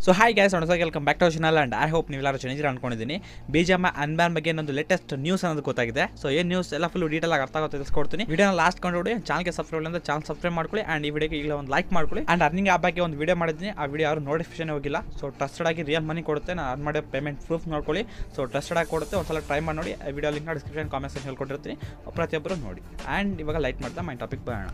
so hi guys ಒಣಸಾಗಿ welcome back to channel and I hope ನೀವೆಲ್ಲರೂ ಚೆನ್ನಾಗಿರ ಅನ್ಕೊಂಡಿದ್ದೀನಿ ಬಿ ಜಿ ಎಮ್ ಅನ್ಬ್ಯಾನ್ ಬಗ್ಗೆ ಇನ್ನೊಂದು ಲೇಟೆಸ್ಟ್ ನ್ಯೂಸ್ ಅನ್ನೋದು ಗೊತ್ತಾಗಿದೆ ಸೊ ಏನು ನ್ಯೂಸ್ ಎಲ್ಲ ಫುಲ್ ಡೀಟೇಲ್ ಆಗಿ ಅರ್ಥ ಆಗುತ್ತೆ ತಿಳಿಸ್ಕೊಡ್ತೀನಿ ವಿಡಿಯೋನ ಲಾಸ್ಟ್ ಕಂಡು ಚಾನಲ್ಗೆ ಸಬ್ಸ್ಕ್ರೈಬ್ ಅಂದ್ರೆ ಚಾನಲ್ ಸಬ್ಸ್ಕ್ರೈಬ್ ಮಾಡ್ಕೊಳ್ಳಿ ಆ್ಯಂಡ್ ಈ ವಿಡಿಯೋಗೆ ಈಗ ಒಂದು ಲೈಕ್ ಮಾಡ್ಕೊಳ್ಳಿ ಆ್ಯಂಡ್ ಅರ್ನಿಂಗ್ ಆ ಬಗ್ಗೆ ಒಂದು ವಿಡಿಯೋ ಮಾಡಿದ್ದೀನಿ ಆ ವಿಡಿಯೋ ಯಾರು ನೋಟಿಫಿಕೇಶನ್ ಹೋಗಿಲ್ಲ ಸೊ ಟ್ರಸ್ಟೆಡ್ ಆಗಿ ರಿಯಲ್ ಮನಿ ಕೊಡುತ್ತೆ ನಾನು ಅರ್ನ್ ಮಾಡೋ ಪೇಮೆಂಟ್ ಪ್ರೂಫ್ ನೋಡ್ಕೊಳ್ಳಿ ಸೊ ಟ್ರಸ್ಟೆಡ್ ಆಗಿ ಕೊಡುತ್ತೆ ಒಂದ್ಸಲ ಟ್ರೈ ಮಾಡಿ ನೋಡಿ ಆ video link description comment section ಕೊಟ್ಟಿರ್ತೀನಿ ಪ್ರತಿಯೊಬ್ಬರು ನೋಡಿ ಆ್ಯಂಡ್ ಇವಾಗ ಲೈಕ್ ಮಾಡ್ತಾ ಮೈ ಟಾಪಿಕ್ ಬರೋಣ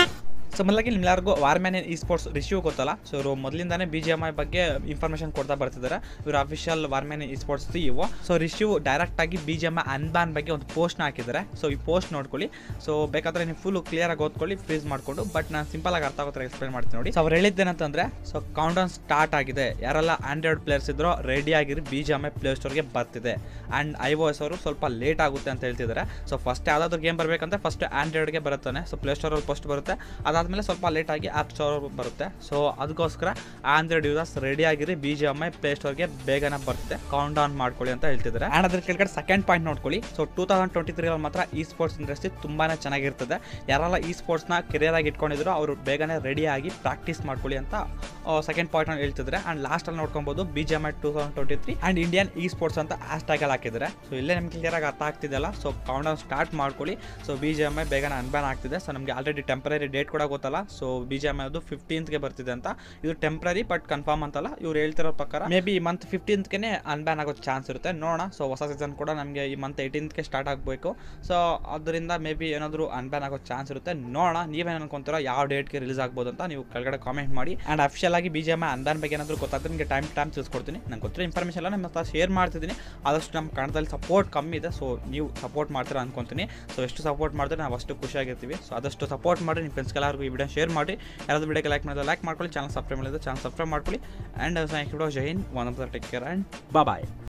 ಸೊ ಮೊದಲಾಗಿ ನಿಮ್ಮೆಲ್ಲರಿಗೂ ವಾರ್ಮ್ಯಾನ್ ಇ ಸ್ಪೋರ್ಟ್ಸ್ ರಿಶ್ಯೂ ಗೊತ್ತಲ್ಲ ಸೊ ಇವರು ಮೊದಲಿಂದಾನೇ ಬಿ ಜಿ ಎಮ್ ಐ ಬಗ್ಗೆ ಇನ್ಫಾರ್ಮೇಷನ್ ಕೊಡ್ತಾ ಬರ್ತಿದ್ದಾರೆ ಇವರು ಅಫಿಷಿಯಲ್ ವಾರ್ಮ್ಯಾನ್ ಇ ಸ್ಪೋರ್ಟ್ಸ್ ಇವು ಸೊ ರಿಶ್ಯೂ ಡೈರೆಕ್ಟ್ ಆಗಿ B G M I unban ಬಗ್ಗೆ ಒಂದು ಪೋಸ್ಟ್ನ ಹಾಕಿದ್ದಾರೆ ಸೊ ಈ ಪೋಸ್ಟ್ ನೋಡ್ಕೊಳ್ಳಿ ಸೊ ಬೇಕಾದ್ರೆ ನೀವು ಫುಲ್ ಕ್ಲಿಯರ್ ಆಗಿ ಓದ್ಕೊಳ್ಳಿ ಫ್ರೀಸ್ ಮಾಡ್ಕೊಂಡು ಬಟ್ ನಾನು ಸಿಂಪಲ್ ಆಗಿ ಅರ್ಥ ಆಗೋತ್ರ ಎಕ್ಸ್ಪ್ಲೇನ್ ಮಾಡ್ತೀನಿ ನೋಡಿ ಸೊ ಅವ್ರು ಹೇಳಿದ್ದೇನಂತಂದ್ರೆ ಸೊ ಕೌಂಟೌನ್ ಸ್ಟಾರ್ಟ್ ಆಗಿದೆ ಯಾರೆಲ್ಲ ಆಂಡ್ರಾಯ್ಡ್ ಪ್ಲೇಯರ್ಸ್ ಇದ್ರೋ ರೆಡಿ ಆಗಿರಿ B G M I play ಸ್ಟೋರ್ಗೆ ಬರ್ತಿದೆ ಆ್ಯಂಡ್ ಐ ಓ ಎಸ್ ಅವರು ಸ್ವಲ್ಪ ಲೇಟ್ ಆಗುತ್ತೆ ಅಂತ ಹೇಳ್ತಿದ್ದಾರೆ ಸೊ ಫಸ್ಟ್ ಯಾವುದಾದ್ರು ಗೇಮ್ ಬರಬೇಕಂದ್ರೆ ಫಸ್ಟ್ ಆಂಡ್ರಾಯ್ಡ್ಗೆ ಬರುತ್ತಾನೆ ಸೊ ಪ್ಲೇ ಸ್ಟೋರಲ್ಲಿ ಫಸ್ಟ್ ಬರುತ್ತೆ ಅದಾದಮೇಲೆ ಸ್ವಲ್ಪ ಲೇಟ್ ಆಗಿ ಆ್ಯಪ್ ಸ್ಟೋರ್ ಬರುತ್ತೆ ಸೊ ಅದಕ್ಕೋಸ್ಕರ ಆಂಡ್ರಾಯ್ಡ್ ಯೂಸರ್ಸ್ ರೆಡಿ ಆಗಿರಿ B G M I play ಸ್ಟೋರ್ಗೆ ಬೇಗನೆ ಬರುತ್ತೆ ಕೌಂಟ್ ಆನ್ ಮಾಡ್ಕೊಳ್ಳಿ ಅಂತ ಹೇಳ್ತಿದ್ದಾರೆ ಆ್ಯಂಡ್ ಅದ್ರ ಕೆಳಗಡೆ ಸೆಕೆಂಡ್ ಪಾಯಿಂಟ್ ನೋಡ್ಕೊಳ್ಳಿ ಸೊ ಟೂ ತೌಸಂಡ್ ಟ್ವೆಂಟಿ ತ್ರೀಯಲ್ಲಿ ಮಾತ್ರ ಈ ಸ್ಪೋರ್ಟ್ಸ್ ಇಂಡಸ್ಟ್ರಿ ತುಂಬಾ ಚೆನ್ನಾಗಿರ್ತದೆ ಯಾರೆಲ್ಲ ಈ ಸ್ಪೋರ್ಟ್ಸ್ನ ಕೆರಿಯರ್ ಆಗಿ ಇಟ್ಕೊಂಡಿದ್ರು ಅವರು ಬೇಗನೆ ರೆಡಿ ಆಗಿ ಪ್ರಾಕ್ಟೀಸ್ ಮಾಡ್ಕೊಳ್ಳಿ ಅಂತ ಸೆಕೆಂಡ್ ಪಾಯಿಂಟ್ ಅಲ್ಲಿ ಹೇಳ್ತಿದ್ದಾರೆ ಆ್ಯಂಡ್ ಲಾಸ್ಟಲ್ಲಿ ನೋಡ್ಕೊಬೋದು B G M I two thousand twenty three and Indian esports ಅಂತ ಹ್ಯಾಶ್ಟ್ಯಾಗಲ್ಲಿ ಹಾಕಿದ್ದಾರೆ ಸೊ ಇಲ್ಲೇ ನಿಮ್ಗೆ ಕ್ಲಿಯರ್ ಆಗಿ ಅರ್ಥ ಆಗ್ತಿದೆಯಲ್ಲ ಸೊ ಕೌಂಟ್ ಡೌನ್ ಸ್ಟಾರ್ಟ್ ಮಾಡ್ಕೊಳ್ಳಿ so B G M I ಬೇಗನೆ ಅನ್ಬ್ಯಾನ್ ಆಗ್ತಿದೆ ಸೊ ನಮಗೆ ಆಲ್ರೆಡಿ ಟೆಂಪರರಿ ಡೇಟ್ ಕೂಡ ಗೊತ್ತಲ್ಲ so B G M I ಅದು ಫಿಫ್ಟೀನ್ತ್ಗೆ ಬರ್ತಿದೆ ಅಂತ ಇದು ಟೆಂಪ್ರರಿ ಬಟ್ ಕನ್ಫರ್ಮ್ ಅಂತಲ್ಲ ಇವ್ರು ಹೇಳ್ತಿರೋ ಪ್ರಕಾರ ಮೇ ಬಿ ಈ ಮಂತ್ ಫಿಫ್ಟೀನ್ತ್ಗೆ ಅನ್ಬ್ಯಾನ್ ಆಗೋ ಚಾನ್ಸ್ ಇರುತ್ತೆ ನೋಡೋಣ ಸೊ ಹೊಸ ಸೀಸನ್ ಕೂಡ ನಮಗೆ ಈ ಮಂತ್ ಏಯ್ಟೀನ್ತ್ಗೆ ಸ್ಟಾರ್ಟ್ ಆಗಬೇಕು ಸೊ ಅದರಿಂದ ಮೇ ಬಿ ಏನಾದರೂ ಅನ್ಬ್ಯಾನ್ ಆಗೋ ಚಾನ್ಸ್ ಇರುತ್ತೆ ನೋಡೋಣ ನೀವೇನು ಅನ್ಕೊಂತೀರೋ ಯಾವ ಡೇಟ್ಗೆ ರಿಲೀಸ್ ಆಗ್ಬೋದು ಅಂತ ನೀವು ಕೆಳಗಡೆ ಕಾಮೆಂಟ್ ಮಾಡಿ ಆ್ಯಂಡ್ ಅಫಿಷಿಯಲ್ ಆಗಿ ಬಿ ಜಿ ಎಮ್ ಅನ್ಬ್ಯಾನ್ ಬಗ್ಗೆ ಏನಾದರೂ ಗೊತ್ತಾದ್ರೆ ನಿಮಗೆ ಟೈಮ್ ಟೈಮ್ ತಿಳಿಸ್ಕೊಡ್ತೀನಿ ನಂಗೆ ಗೊತ್ತಿರೋ ಇನ್ಫಾರ್ಮೇಷನ್ ಎಲ್ಲ ನಿಮ್ಮ ಹತ್ರ ಶೇರ್ ಮಾಡ್ತಿದ್ದೀನಿ ಆದಷ್ಟು ನಮ್ಮ ಕನ್ನಡದಲ್ಲಿ ಸಪೋರ್ಟ್ ಕಮ್ಮಿ ಇದೆ ಸೊ ನೀವು ಸಪೋರ್ಟ್ ಮಾಡ್ತೀರಾ ಅನ್ಕೊಂತೀನಿ ಸೊ ಎಷ್ಟು ಸಪೋರ್ಟ್ ಮಾಡಿದ್ರೆ ನಾವು ಅಷ್ಟು ಖುಷಿಯಾಗಿರ್ತೀವಿ ಸೊ ಆದಷ್ಟು ಸಪೋರ್ಟ್ ಮಾಡಿ ನಿಮ್ಮ ಫ್ರೆಂಡ್ಸ್ಗೆಲ್ಲರಿಗೂ ಈ ವಿಡಿಯೋ ಶೇರ್ ಮಾಡಿ ಯಾರಾದ್ರೂ ವಿಡಿಯೋಗೆ ಲೈಕ್ ಮಾಡಿದ್ರೆ ಲೈಕ್ ಮಾಡ್ಕೊಳ್ಳಿ ಚಾನಲ್ ಸಬ್ಸ್ಕ್ರೈಬ್ ಮಾಡಿದ್ರೆ ಚಾನಲ್ ಸಬ್ಸ್ಕ್ರೈಬ್ ಮಾಡ್ಕೊಳ್ಳಿ and next video Jai Hind one of the take care and bye